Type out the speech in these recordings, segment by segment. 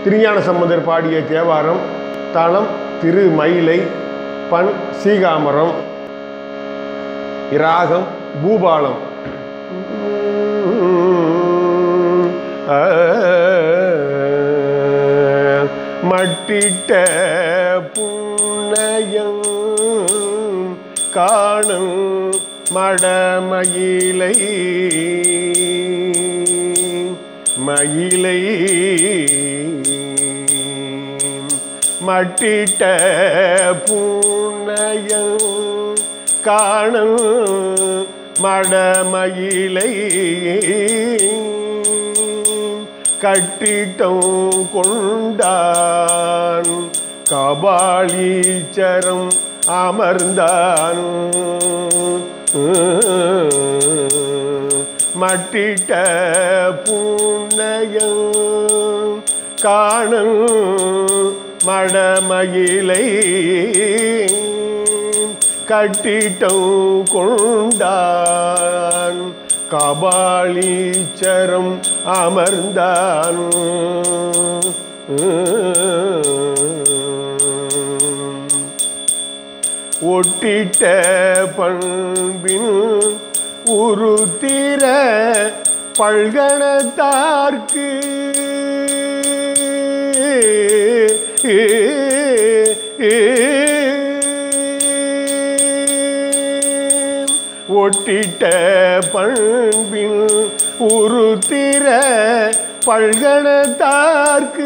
திருஞான சம்பந்தர் பாடிய தேவாரம் தலம் திரு மயிலை பண் சீகாமரம் இராகம் பூபாலம் மட்டிட்ட புன்னயம் காணும் மடமயிலை மயிலை மட்டிட்ட புன்னயம் காணும் மடமயிலை கட்டிட்டம் கொண்டான் கபாலீச்சரம் அமர்ந்தான் மட்டிட்ட புன்னயம் காணும் மடமயிலை கட்டிட்டம் கொண்டான் கபாலீச்சரம் அமர்ந்தான் ஒட்டிட்ட பண்பின் உருத்திர பல்கணத்தார்க்கு ஒட்டிட்ட பண்பின் உருத்திர பல்கணத்தார்க்கு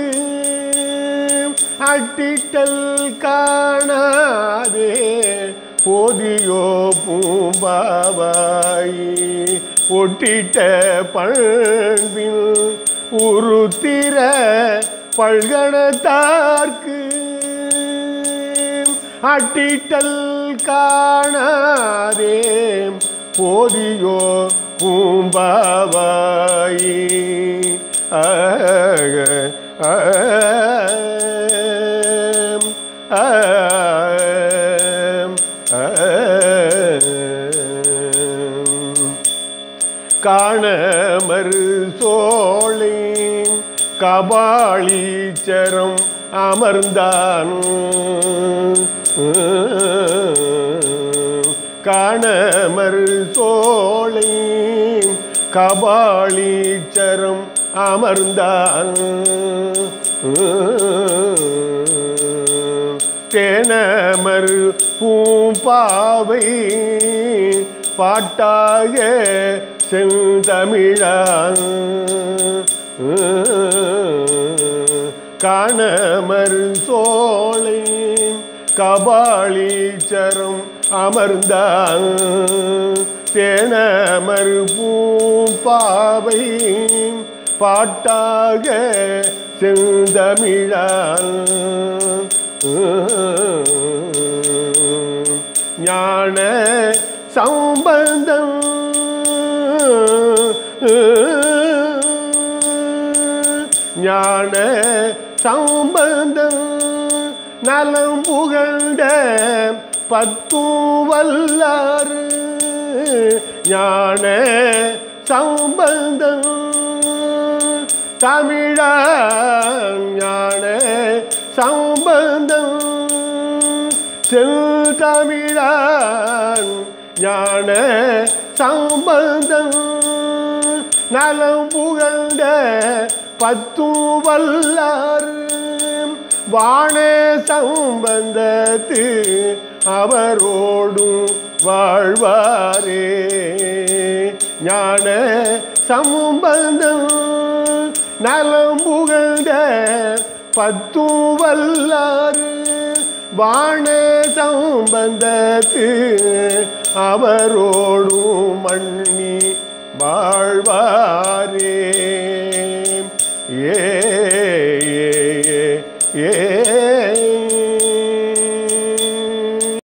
அட்டிட்டல் காணாதே போதியோ பூம்பாவாய் ஒட்டிட்ட பண்பின் உருத்திர பல்கணத்தார்க்கு அட்டிட்டல் காணாதே போதியோ பூம்பாவாய் ஆக ஆம், ஆம், ஆம். காணமறு சோழை கபாலீச்சரம் அமர்ந்தான் காணமறு சோழை கபாலீச்சரம் அமர்ந்தான் தேனமர் பூம்பாவை பாட்டாக செந்தமிழான் காணமர் சோலை கபாலீச்சரம் அமர்ந்தான் தேனமர் பூம்பாவை பாட்டாக செந்தமிழான் ஞான சம்பந்தம் ஞான சம்பந்தம் நலம் புகழ்ந்த பத்தும் வல்லாறு ஞான சம்பந்தம் தமிழா ஞான சம்பந்தம் செந்தமிழான் ஞான சம்பந்தம் நலம் புகழ்ந்த பத்தும் வல்லார் வாண சம்பந்தத்து அவரோடும் வாழ்வாரே ஞான சம்பந்தம் நலம் புகழ்ந்த பத்தும் வல்லார் வாண சம்பந்தத்து அவரோடும் மண்ணி வாழ்வாரே